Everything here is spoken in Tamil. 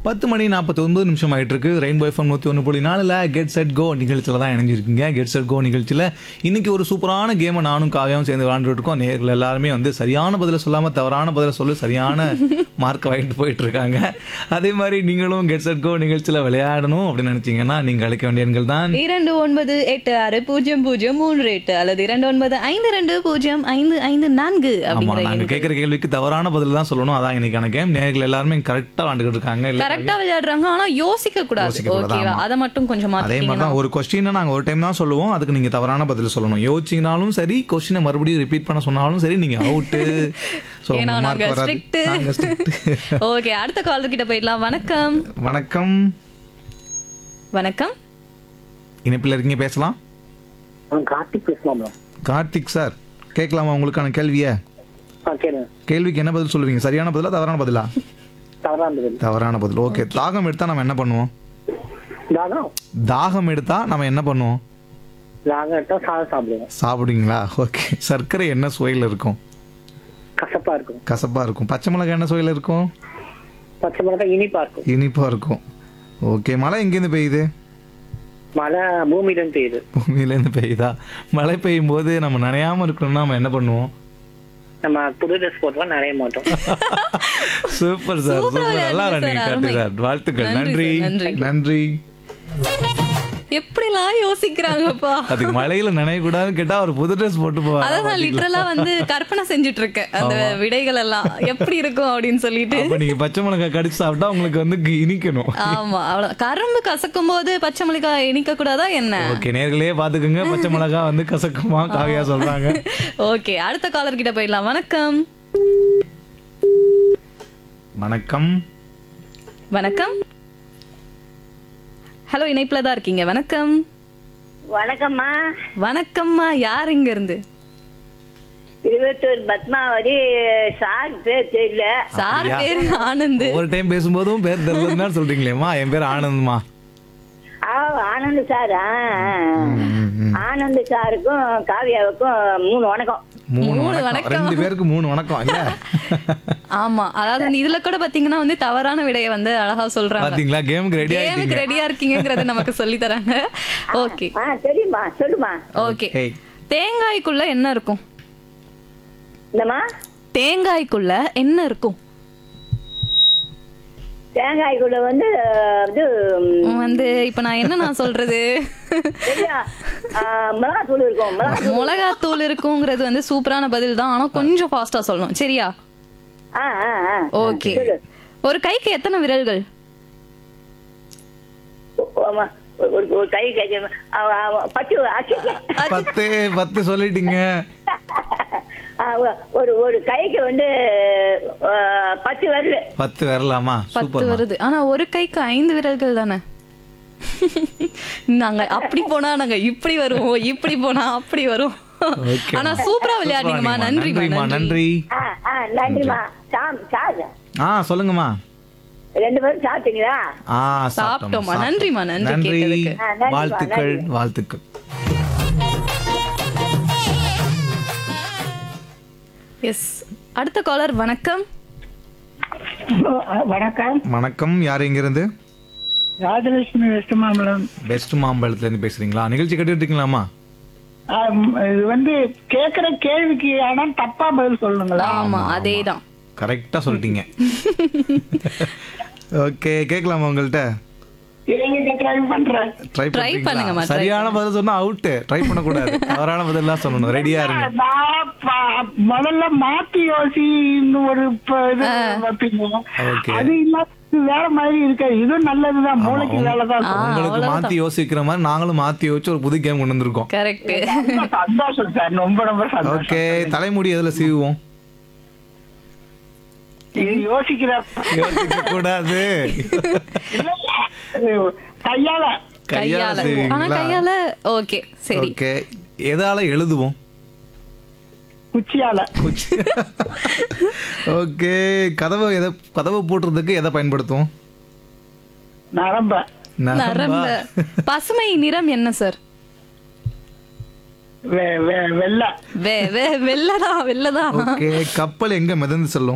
பத்து மணி நாற்பத்தி ஒன்பது நிமிஷம் ஆயிட்டு இருக்கு ரெயின்போ எஃப்எம் நூற்றி ஒன்று புள்ளி நாலில் கெட் செட் கோ நிகழ்ச்சியில் தான் இணைஞ்சிருக்கீங்க கெட் செட் கோ நிகழ்ச்சியில் இன்னைக்கு ஒரு சூப்பரான கேமை நானும் காவியாவும் சேர்ந்து விளாண்டுட்டு இருக்கோம் நேர்கள் எல்லாருமே வந்து சரியான பதிலை சொல்லாமல் தவறான பதிலை சொல்லி சரியான மார்க் வாங்கிட்டு போயிட்டு இருக்காங்க அதே மாதிரி நீங்களும் கெட் செட் கோ நிகழ்ச்சியில் விளையாடணும் அப்படின்னு நினைச்சீங்கன்னா நீங்கள் அழைக்க வேண்டிய எண்கள் தான் இரண்டு ஒன்பது எட்டு ஆறு பூஜ்ஜியம் பூஜ்ஜியம் மூன்று எட்டு அல்லது இரண்டு ஒன்பது ஐந்து ரெண்டு பூஜ்ஜியம் ஐந்து ஐந்து நான்கு ஆமா அப்படிங்கிற நாங்க கேட்குற கேள்விக்கு தவறான பதில் தான் சொல்லணும் அதான் இன்னைக்கான கேம் நேர்கள் எல்லாருமே கரெக்டாக விளாண்டுக்கிட்டு இருக்காங்க இல்ல கரெக்டா விளையாடுறாங்க ஆனா யோசிக்க கூடாது யோசிக்க கூடாது, ஓகேவா ஆமா. அதை மட்டும் கொஞ்சம் அதே மாதிரி மாத்திட்டீங்கன்னா தான் ஒரு கொஸ்டினை நாங்கள் ஒரு டைம் தான் சொல்லுவோம் அதுக்கு நீங்கள் தவறான பதில் சொல்லணும் யோசிச்சிங்கனாலும் சரி கொஸ்டினை மறுபடியும் ரிப்பீட் பண்ண சொன்னாலும் சரி நீங்கள் அவுட்டு ஸோ ஏன்னா நாங்க மார்க் வராது strict. நாங்கள் strict. ஓகே அடுத்த காலர் கிட்ட போயிடலாம் வணக்கம் வணக்கம் வணக்கம் இணைப்பில் இருக்கீங்க பேசலாம் ஆ கார்த்திக் பேசலாம் மேம் கார்த்திக் சார் கேட்கலாமா உங்களுக்கான கேள்வியை ஆ கேளுங்க கேள்விக்கு என்ன பதில் சொல்லுவீங்க சரியான பதிலா தவறான பதிலா தவறா இருந்தது தவறான பதில் ஓகே தாகம் எடுத்தா நம்ம என்ன பண்ணுவோம் தாகம் தாகம் எடுத்தா நம்ம என்ன பண்ணுவோம் தாகம் எடுத்தா சாதம் சாப்பிடுவோம் சாப்பிடுவீங்களா ஓகே சர்க்கரை என்ன சுவையில் இருக்கும் கசப்பா இருக்கும் கசப்பா இருக்கும் பச்சை மிளகாய் என்ன சுவையில் இருக்கும் பச்சை மிளகாய் இனிப்பா இருக்கும் இனிப்பா இருக்கும் ஓகே மழை எங்கேருந்து பெய்யுது மழை பூமியிலும் பெய்யுது பூமியிலேருந்து பெய்யுதா மழை பெய்யும் போது நம்ம நனையாம இருக்கணும்னா நம்ம என்ன பண்ணுவோம் நம்ம புது ட்ரெஸ் போட்டுலாம் நிறைய மாட்டோம் சூப்பர் சார் Super சூப்பர் நல்லா விளையாடுங்க ரன்னிங் sir, காட்டு அருமை. சார் வாழ்த்துக்கள் நன்றி நன்றி sir, நன்றி. நன்றி எப்படிலாம் யோசிக்கிறாங்கப்பா அதுக்கு மழையில நனைய கூடாதுன்னு கேட்டா ஒரு புது ட்ரெஸ் போட்டு போவாங்க அதான் நான் லிட்டரலா வந்து கற்பனை செஞ்சுட்டு இருக்கேன் அந்த விடைகள் எல்லாம் எப்படி இருக்கும் அப்படின்னு சொல்லிட்டு அப்ப நீங்க பச்சை மிளகாய் கடிச்சு சாப்பிட்டா உங்களுக்கு வந்து கி- இனிக்கணும் ஆமா அவ்வளவு கரும்பு கசக்கும் போது பச்சை மிளகாய் இனிக்க கூடாதா என்ன ஓகே நேர்களே பாத்துக்கோங்க பச்சை மிளகாய் வந்து கசக்குமா காவியா சொல்றாங்க ஓகே அடுத்த காலர் கிட்ட போயிடலாம் வணக்கம் வணக்கம் வணக்கம் ஹலோ இணைப்புல தான் இருக்கீங்க வணக்கம் வணக்கம்மா வணக்கம்மா யார் இங்க இருந்து திருவத்தூர் பத்மாவதி சார் பேர் தெரியல சார் பேரு ஆனந்த் ஒரு டைம் பேசும்போதும் பேர் தெரியலன்னு சொல்றீங்களேம்மா என் பேர் ஆனந்த்மா ஆ ஆனந்த் சார் ஆ, ஆ. ஆனந்த் சாருக்கும் காவியாவுக்கும் மூணு வணக்கம் மூணு மூணு வணக்கம் வணக்கம். ரெண்டு பேருக்கு மூணு வணக்கம் இல்ல ஆமா அதாவது இந்த இதுல கூட பாத்தீங்கன்னா வந்து தவறான விடையை வந்து அழகா சொல்றாங்க பாத்தீங்களா கேமுக்கு ரெடி கேமுக்கு ஆயிட்டீங்க ரெடியா இருக்கீங்கங்கறத நமக்கு சொல்லி தராங்க ஓகே ஆ தெரியுமா சொல்லுமா ஓகே ஏய். தேங்காய்க்குள்ள என்ன இருக்கும் இந்தம்மா தேங்காய்க்குள்ள என்ன இருக்கும் தேங்காய்க்குள்ள வந்து இது ம், வந்து இப்ப நான் என்ன நான் சொல்றது சரியா? ஆ, மிளகாத்தூள் இருக்கும் மிளகா மிளகாத்தூள் இருக்குங்கிறது வந்து சூப்பரான பதில் தான் ஆனா கொஞ்சம் ஃபாஸ்டா சொல்லணும் சரியா ஆ ஆ ஆ ஓகே ஒரு கைக்கு எத்தனை விரல்கள் ஆமா. ஒரு- ஒரு ஒரு கை கை ஆ, ஆ, பத்து அச்சு பத்து பத்து சொல்லிட்டீங்க ஆ, ஒரு ஒரு கைக்கு வந்து ஆ, பத்து வரல பத்து வரலாமா பத்து சூப்பர் வருது ஆனா ஒரு கைக்கு ஐந்து விரல்கள் தானே நாங்க அப்படி போனா நாங்க இப்படி வருவோம் இப்படி போனா அப்படி வரும் ஓகே ஆனா சூப்பரா விளையாடுங்கம்மா நன்றிமா நன்றிமா நன்றி நன்றி ஆ ஆ நன்றிம்மா சாம் சார் ஆ சொல்லுங்கம்மா ரெண்டு பேரும் சாப்பிட்டீங்களா ஆ சாப்பிட்டோம்மா. சாப்பிட்டோம்மா. நன்றிம்மா, நன்றி நன்றி கேட்டதுக்கு. ஆ, நன்றிம்மா, வாழ்த்துக்கள் நன்றி. வாழ்த்துக்கள் எஸ் அடுத்த காலர் வணக்கம் வணக்கம் வணக்கம் யார் இங்கிருந்து ராஜலட்சுமி வெஸ்ட் மாம்பலம் பெஸ்ட் மாம்பழத்துல இருந்து பேசுறீங்களா நிகழ்ச்சி கேட்டுட்டு இருக்கீங்களாமா இது வந்து கேக்குற கேள்விக்கு ஆனா தப்பா பதில் சொல்லுங்களா ஆமா அதேதான் கரெக்டா சொல்லிட்டீங்க ஓகே கேட்கலாமா உங்கள்கிட்ட எங்க ட்ரை பண்றேன் ட்ரை Try பண்ணுங்கம்மா, try சரியான பதில் சொன்னா அவுட் ட்ரை பண்ண கூடாது தவறான பதில் தான் சொல்லணும் ரெடியா இருங்க நான் ப- முதல்ல மாத்தி யோசின்னு ஒரு ப- இது வைப்பீங்க Okay. அது இல்லாம இது வேற மாதிரி இருக்கு இதுவும் நல்லதுதான் மூளைக்கு வேலை தான் உங்களுக்கு மாத்தி யோசிக்கிற மாதிரி நாங்களும் மாத்தி யோசிச்சு ஒரு புது கேம் கொண்டு வந்திருக்கோம் கரெக்ட் சந்தோஷம் சார் ரொம்ப ரொம்ப சந்தோஷம் ஓகே தலைமுடி எதுல சீவுவோம் இது யோசிக்கிற யோசிக்க கூடாது இல்ல, இது கையால கையால கையால ஆனா செய்வீங்களா கையால ஓகே சரி ஓகே எதால எழுதுவோம் குச்சியால ஓகே கதவை எதை கதவை போட்டுறதுக்கு எதை பயன்படுத்துவோம் நரம்ப நரம்ப பசுமை நிறம் என்ன சார் வெ- வெ- வெள்ளை வே வே வெள்ளதான் வெள்ளதான் ஓகே கப்பல் எங்க மிதந்து செல்லும்